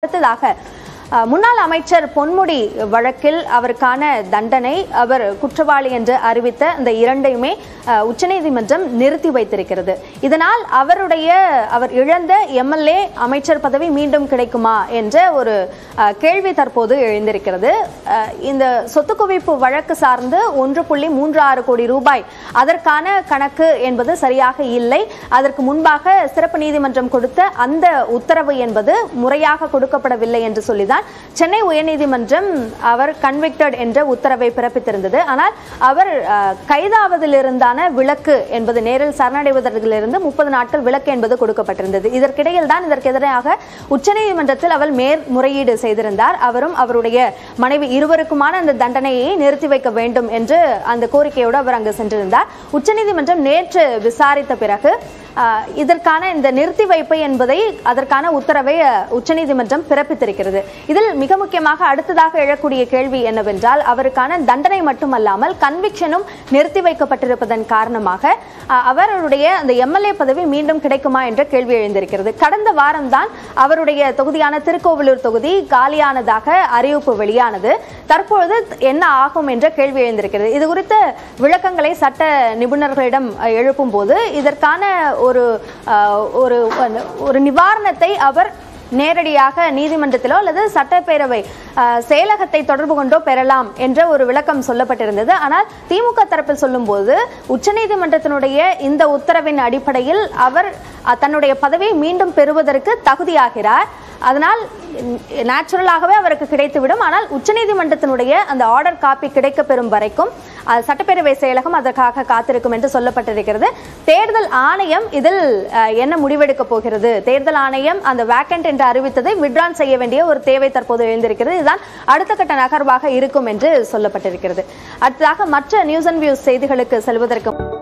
அடுத்ததாக அஹ், முன்னாள் அமைச்சர் பொன்முடி வழக்கில் அவருக்கான தண்டனை அவர் குற்றவாளி என்று அறிவித்த இந்த இரண்டையுமே அஹ், உச்சநீதிமன்றம் நிறுத்தி வைத்திருக்கிறது இதனால் அவருடைய அவர் இழந்த எம்எல்ஏ அமைச்சர் பதவி மீண்டும் கிடைக்குமா என்ற ஒரு அஹ், கேள்வி தற்போது எழுந்திருக்கிறது அஹ், இந்த சொத்து குவிப்பு வழக்கு சார்ந்து ஒன்று புள்ளி மூன்று ஆறு கோடி ரூபாய் அதற்கான கணக்கு என்பது சரியாக இல்லை அதற்கு முன்பாக சிறப்பு நீதிமன்றம் கொடுத்த அந்த உத்தரவு என்பது முறையாக கொடுக்கப்படவில்லை என்று சொல்லிதான் சென்னை உயர்நீதிமன்றம் அவர் கன்விக்டட் என்ற உத்தரவை பிறப்பித்திருந்தது ஆனால் அவர் அஹ், கைதாவதிலிருந்தான விலக்கு என்பது நேரில் சரணடைவதிலிருந்து முப்பது நாட்கள் விலக்கு என்பது கொடுக்கப்பட்டிருந்தது இதற்கிடையில் தான் இதற்கு எதிராக உச்சநீதிமன்றத்தில் அவர் மேல்முறையீடு செய்திருந்தார் அவரும் அவருடைய மனைவி இருவருக்குமான அந்த தண்டனையை நிறுத்தி வைக்க வேண்டும் என்று அந்த கோரிக்கையோடு அவர் அங்கு சென்றிருந்தார் உச்சநீதிமன்றம் நேற்று விசாரித்த பிறகு ஆஹ், இதற்கான இந்த நிறுத்தி வைப்பு என்பதை அதற்கான உத்தரவை அஹ், உச்சநீதிமன்றம் பிறப்பித்திருக்கிறது இதில் மிக முக்கியமாக அடுத்ததாக எழக்கூடிய கேள்வி என்னவென்றால் அவருக்கான தண்டனை மட்டுமல்லாமல் கன்விக்ஷனும் நிறுத்தி வைக்கப்பட்டிருப்பதன் காரணமாக அஹ், அவருடைய அந்த எம்எல்ஏ பதவி மீண்டும் கிடைக்குமா என்ற கேள்வி எழுந்திருக்கிறது கடந்த வாரம்தான் அவருடைய தொகுதியான திருக்கோவிலூர் தொகுதி காலியானதாக அறிவிப்பு வெளியானது தற்பொழுது என்ன ஆகும் என்ற கேள்வி எழுந்திருக்கிறது இது குறித்த விளக்கங்களை சட்ட நிபுணர்களிடம் அஹ், எழுப்பும் போது இதற்கான ஒரு அஹ், ஒரு ஒரு நிவாரணத்தை அவர் நேரடியாக நீதிமன்றத்திலோ அல்லது சட்டப்பேரவை அஹ், செயலகத்தை தொடர்பு கொண்டோ பெறலாம் என்ற ஒரு விளக்கம் சொல்லப்பட்டிருந்தது ஆனால் திமுக தரப்பில் சொல்லும்போது உச்சநீதிமன்றத்தினுடைய இந்த உத்தரவின் அடிப்படையில் அவர் அஹ், தன்னுடைய பதவியை மீண்டும் பெறுவதற்கு தகுதியாகிறார் அதனால் நேச்சுரலாகவே அவருக்கு கிடைத்துவிடும் ஆனால் உச்சநீதிமன்றத்தினுடைய அந்த ஆர்டர் காப்பி கிடைக்க பெறும் வரைக்கும் அஹ், சட்டப்பேரவை செயலகம் அதற்காக காத்திருக்கும் என்று சொல்லப்பட்டிருக்கிறது தேர்தல் ஆணையம் இதில் அஹ், என்ன முடிவெடுக்க போகிறது தேர்தல் ஆணையம் அந்த வேக்கண்ட் என்று அறிவித்ததை விட்ரான் செய்ய வேண்டிய ஒரு தேவை தற்போது எழுந்திருக்கிறது இதுதான் அடுத்த கட்ட நகர்வாக இருக்கும் என்று சொல்லப்பட்டிருக்கிறது அடுத்ததாக மற்ற நியூஸ் அண்ட் வியூஸ் செய்திகளுக்கு செல்வதற்கு